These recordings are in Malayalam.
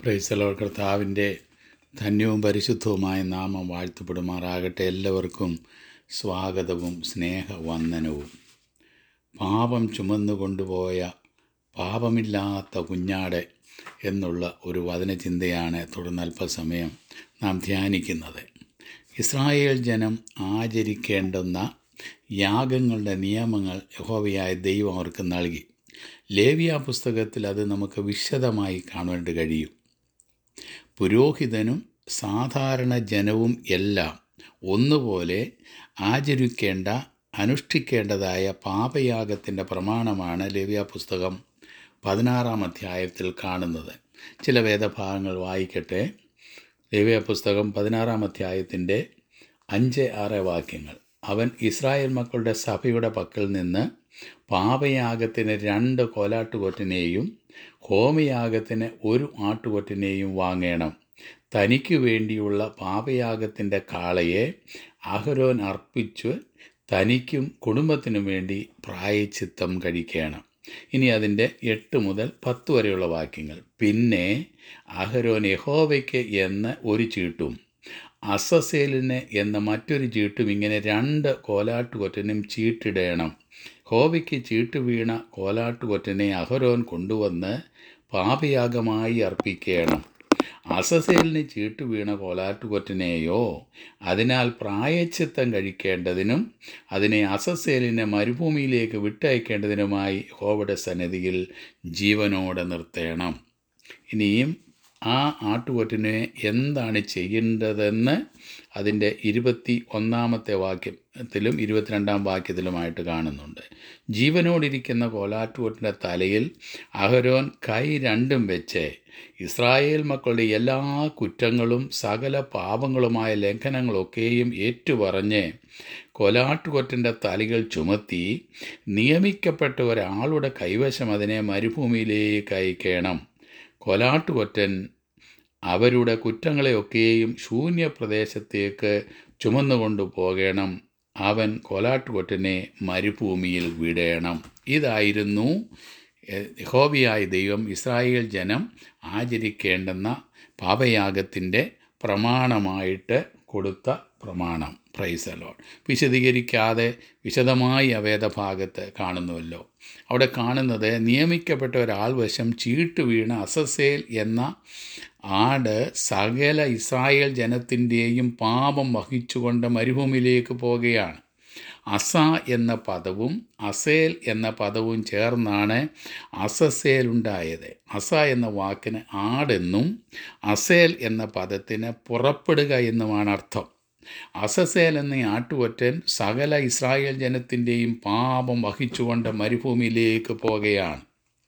പ്രൈസലോ കർത്താവിൻ്റെ ധന്യവും പരിശുദ്ധവുമായ നാമം വാഴ്ത്തപ്പെടുമാറാകട്ടെ എല്ലാവർക്കും സ്വാഗതവും സ്നേഹവന്ദനവും പാപം ചുമന്നു കൊണ്ടുപോയ പാപമില്ലാത്ത കുഞ്ഞാട് എന്നുള്ള ഒരു വചനചിന്തയാണ് തുടർന്ന് അല്പസമയം നാം ധ്യാനിക്കുന്നത് ഇസ്രായേൽ ജനം ആചരിക്കേണ്ടുന്ന യാഗങ്ങളുടെ നിയമങ്ങൾ യഹോവയായ ദൈവം അവർക്ക് നൽകി ലേവിയ പുസ്തകത്തിൽ അത് നമുക്ക് വിശദമായി കാണുവാൻ കഴിയും പുരോഹിതനും സാധാരണ ജനവും എല്ലാം ഒന്നുപോലെ ആചരിക്കേണ്ട അനുഷ്ഠിക്കേണ്ടതായ പാപയാഗത്തിൻ്റെ പ്രമാണമാണ് ലേവ്യ പുസ്തകം പതിനാറാം അധ്യായത്തിൽ കാണുന്നത് ചില വേദഭാഗങ്ങൾ വായിക്കട്ടെ ലേവ്യ പുസ്തകം പതിനാറാം അധ്യായത്തിൻ്റെ അഞ്ച് ആറ് വാക്യങ്ങൾ അവൻ ഇസ്രായേൽ മക്കളുടെ സഭയുടെ പക്കൽ നിന്ന് പാപയാഗത്തിന് രണ്ട് കോലാട്ടുകൊറ്റിനെയും ഹോമയാഗത്തിന് ഒരു ആട്ടുകൊറ്റിനെയും വാങ്ങേണം തനിക്ക് വേണ്ടിയുള്ള പാപയാഗത്തിൻ്റെ കാളയെ അഹരോൻ അർപ്പിച്ച് തനിക്കും കുടുംബത്തിനും വേണ്ടി പ്രായച്ചിത്തം കഴിക്കണം ഇനി അതിൻ്റെ എട്ട് മുതൽ പത്ത് വരെയുള്ള വാക്യങ്ങൾ പിന്നെ അഹരോൻ യഹോവയ്ക്ക് എന്ന് ഒരു ചീട്ടും അസസേലിന് എന്ന മറ്റൊരു ചീട്ടും ഇങ്ങനെ രണ്ട് കോലാട്ടുകൊറ്റനും ചീട്ടിടണം ഹോവയ്ക്ക് ചീട്ട് വീണ കോലാട്ടുകൊറ്റനെ അഹരോൻ കൊണ്ടുവന്ന് പാപയാഗമായി അർപ്പിക്കണം അസസേലിന് ചീട്ട് വീണ കോലാട്ടുകൊറ്റനെയോ അതിനാൽ പ്രായച്ചിത്തം കഴിക്കേണ്ടതിനും അതിനെ അസസേലിനെ മരുഭൂമിയിലേക്ക് വിട്ടയക്കേണ്ടതിനുമായി ഹോവയുടെ സന്നിധിയിൽ ജീവനോടെ നിർത്തണം ഇനിയും ആ ആട്ടുകൊറ്റിനെ എന്താണ് ചെയ്യേണ്ടതെന്ന് അതിൻ്റെ ഇരുപത്തി ഒന്നാമത്തെ വാക്യത്തിലും ഇരുപത്തിരണ്ടാം വാക്യത്തിലുമായിട്ട് കാണുന്നുണ്ട് ജീവനോടിരിക്കുന്ന കോലാട്ടുകൊറ്റിൻ്റെ തലയിൽ അഹരോൻ കൈ രണ്ടും വെച്ച് ഇസ്രായേൽ മക്കളുടെ എല്ലാ കുറ്റങ്ങളും സകല പാപങ്ങളുമായ ലംഘനങ്ങളൊക്കെയും ഏറ്റുപറഞ്ഞ് കൊലാട്ടുകൊറ്റൻ്റെ തലകൾ ചുമത്തി നിയമിക്കപ്പെട്ട ഒരാളുടെ കൈവശം അതിനെ മരുഭൂമിയിലേക്ക് അയക്കണം കൊലാട്ടുകൊറ്റൻ അവരുടെ കുറ്റങ്ങളെയൊക്കെയും ശൂന്യപ്രദേശത്തേക്ക് ചുമന്നുകൊണ്ടു പോകണം അവൻ കൊലാട്ടുകൊറ്റനെ മരുഭൂമിയിൽ വിടേണം ഇതായിരുന്നു ഹോബിയായ ദൈവം ഇസ്രായേൽ ജനം ആചരിക്കേണ്ടുന്ന പാപയാഗത്തിൻ്റെ പ്രമാണമായിട്ട് കൊടുത്ത പ്രമാണം പ്രൈസലോൺ വിശദീകരിക്കാതെ വിശദമായി ആ വേദഭാഗത്ത് കാണുന്നുവല്ലോ അവിടെ കാണുന്നത് നിയമിക്കപ്പെട്ട ഒരാൾ വശം ചീട്ട് വീണ അസസേൽ എന്ന ആട് സകല ഇസ്രായേൽ ജനത്തിൻ്റെയും പാപം വഹിച്ചുകൊണ്ട് മരുഭൂമിയിലേക്ക് പോകുകയാണ് അസ എന്ന പദവും അസേൽ എന്ന പദവും ചേർന്നാണ് അസസേൽ ഉണ്ടായത് അസ എന്ന വാക്കിന് ആടെന്നും അസേൽ എന്ന പദത്തിന് പുറപ്പെടുക എന്നുമാണ് അർത്ഥം അസസേൽ എന്ന ആട്ടുകൊറ്റൻ സകല ഇസ്രായേൽ ജനത്തിൻ്റെയും പാപം വഹിച്ചുകൊണ്ട് മരുഭൂമിയിലേക്ക് പോകുകയാണ്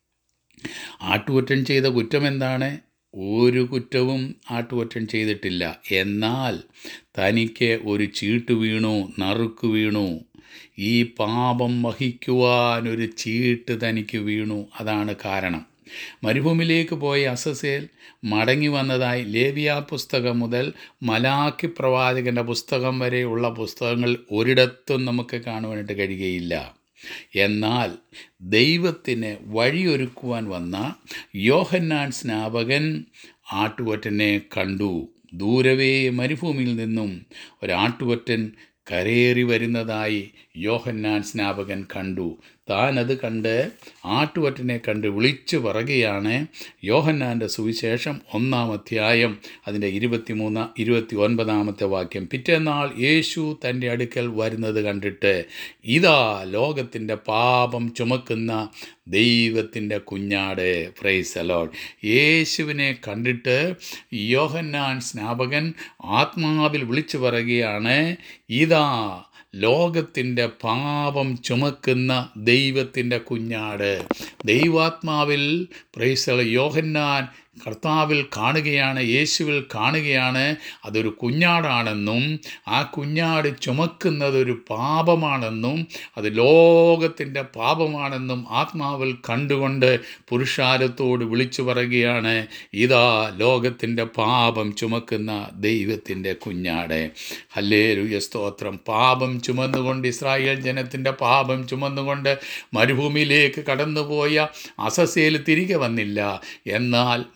ആട്ടുകൊറ്റൻ ചെയ്ത കുറ്റം എന്താണ് ഒരു കുറ്റവും ആട്ടുകൊറ്റൻ ചെയ്തിട്ടില്ല എന്നാൽ തനിക്ക് ഒരു ചീട്ട് വീണു നറുക്ക് വീണു ഈ പാപം വഹിക്കുവാൻ ഒരു ചീട്ട് തനിക്ക് വീണു അതാണ് കാരണം മരുഭൂമിയിലേക്ക് പോയ അസസേൽ മടങ്ങി വന്നതായി ലേവിയ പുസ്തകം മുതൽ മലാക്കി പ്രവാചകൻ്റെ പുസ്തകം വരെയുള്ള പുസ്തകങ്ങൾ ഒരിടത്തും നമുക്ക് കാണുവാനായിട്ട് കഴിയുകയില്ല എന്നാൽ ദൈവത്തിന് വഴിയൊരുക്കുവാൻ വന്ന യോഹന്നാൻ സ്നാപകൻ ആട്ടുകൊറ്റനെ കണ്ടു ദൂരവേ മരുഭൂമിയിൽ നിന്നും ഒരാട്ടുകൊറ്റൻ കരയേറി വരുന്നതായി യോഹന്നാൻ സ്നാപകൻ കണ്ടു താൻ അത് കണ്ട് ആട്ടുകൊറ്റനെ കണ്ട് വിളിച്ചു പറയുകയാണ് യോഹന്നാൻ്റെ സുവിശേഷം ഒന്നാം അധ്യായം അതിൻ്റെ ഇരുപത്തിമൂന്ന് ഇരുപത്തി ഒൻപതാമത്തെ വാക്യം പിറ്റേന്നാൾ യേശു തൻ്റെ അടുക്കൽ വരുന്നത് കണ്ടിട്ട് ഇതാ ലോകത്തിൻ്റെ പാപം ചുമക്കുന്ന ദൈവത്തിൻ്റെ കുഞ്ഞാട് ഫ്രൈസ് അലോൺ യേശുവിനെ കണ്ടിട്ട് യോഹന്നാൻ സ്നാപകൻ ആത്മാവിൽ വിളിച്ചു പറയുകയാണ് ഇതാ ലോകത്തിൻ്റെ പാപം ചുമക്കുന്ന ദൈവത്തിൻ്റെ കുഞ്ഞാട് ദൈവാത്മാവിൽ പ്രൈസള യോഹന്നാൻ കർത്താവിൽ കാണുകയാണ് യേശുവിൽ കാണുകയാണ് അതൊരു കുഞ്ഞാടാണെന്നും ആ കുഞ്ഞാട് ചുമക്കുന്നത് ഒരു പാപമാണെന്നും അത് ലോകത്തിൻ്റെ പാപമാണെന്നും ആത്മാവിൽ കണ്ടുകൊണ്ട് പുരുഷാരത്തോട് വിളിച്ചു പറയുകയാണ് ഇതാ ലോകത്തിൻ്റെ പാപം ചുമക്കുന്ന ദൈവത്തിൻ്റെ കുഞ്ഞാട് ഹല്ലേലൂയ സ്തോത്രം പാപം ചുമന്നുകൊണ്ട് ഇസ്രായേൽ ജനത്തിൻ്റെ പാപം ചുമന്നുകൊണ്ട് മരുഭൂമിയിലേക്ക് കടന്നുപോയ അസസേൽ തിരികെ വന്നില്ല എന്നാൽ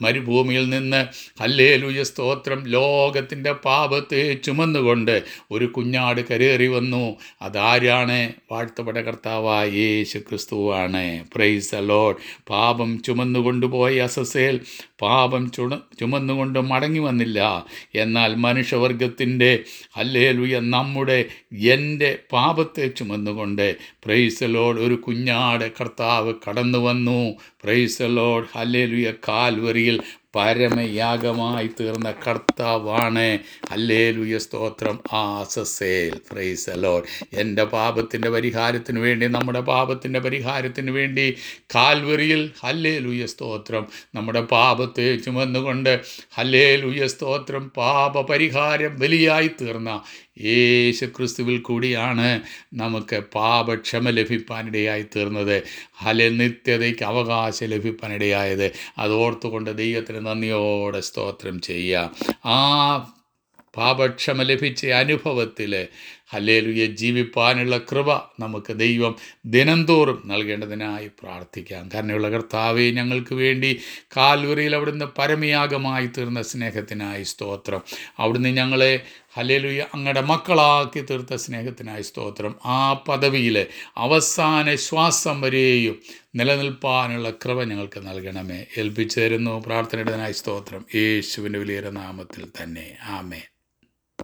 മരുഭൂമിയിൽ നിന്ന് ഹല്ലേലൂയ സ്തോത്രം ലോകത്തിൻ്റെ പാപത്തെ ചുമന്നുകൊണ്ട് ഒരു കുഞ്ഞാട് കരേറി വന്നു അതാരാണ് വാഴ്ത്തപ്പെട്ട കർത്താവായ യേശു ക്രിസ്തുവാണ് പ്രൈസ് അലോഡ് പാപം ചുമന്നുകൊണ്ടുപോയ അസസേൽ പാപം ചുണ ചുമന്നുകൊണ്ട് മടങ്ങി വന്നില്ല എന്നാൽ മനുഷ്യവർഗത്തിൻ്റെ ഹല്ലേലൂയ നമ്മുടെ എൻ്റെ പാപത്തെ ചുമന്നുകൊണ്ട് പ്രൈസലോഡ് ഒരു കുഞ്ഞാട് കർത്താവ് കടന്നു വന്നു പ്രൈസലോഡ് ഹല്ലേലൂയ കാൽവരിയിൽ പരമയാഗമായി തീർന്ന കർത്താവാണ് ഹല്ലേലൂയ സ്തോത്രം ആസസേൽ പ്രൈസ് അലോഡ് എൻ്റെ പാപത്തിൻ്റെ പരിഹാരത്തിന് വേണ്ടി നമ്മുടെ പാപത്തിൻ്റെ പരിഹാരത്തിന് വേണ്ടി കാൽവരിയിൽ ഹല്ലേലൂയ സ്തോത്രം നമ്മുടെ പാപത്തെ ചുമന്നുകൊണ്ട് ഹല്ലേലൂയ സ്തോത്രം പാപ പരിഹാരം ബലിയായി തീർന്ന യേശു ക്രിസ്തുവിൽ കൂടിയാണ് നമുക്ക് പാപക്ഷമ ലഭിപ്പാനിടയായി തീർന്നത് ഹല നിത്യതയ്ക്ക് അവകാശം ലഭിപ്പാനിടയായത് അതോർത്തുകൊണ്ട് ദൈവത്തിന് നന്ദിയോടെ സ്തോത്രം ചെയ്യുക ആ പാപക്ഷമ ലഭിച്ച അനുഭവത്തിൽ ഹല്ലേലുയ ജീവിപ്പാനുള്ള കൃപ നമുക്ക് ദൈവം ദിനംതോറും നൽകേണ്ടതിനായി പ്രാർത്ഥിക്കാം കാരണമുള്ള കർത്താവെ ഞങ്ങൾക്ക് വേണ്ടി കാൽവറിയിൽ അവിടുന്ന് പരമയാഗമായി തീർന്ന സ്നേഹത്തിനായി സ്തോത്രം അവിടുന്ന് ഞങ്ങളെ ഹല്ലേലുയ അങ്ങയുടെ മക്കളാക്കി തീർത്ത സ്നേഹത്തിനായി സ്തോത്രം ആ പദവിയിൽ അവസാന ശ്വാസം വരെയും നിലനിൽപ്പാനുള്ള കൃപ ഞങ്ങൾക്ക് നൽകണമേ ഏൽപ്പിച്ചു തരുന്നു പ്രാർത്ഥനയുടേതിനായി സ്തോത്രം യേശുവിൻ്റെ വലിയ നാമത്തിൽ തന്നെ ആമേ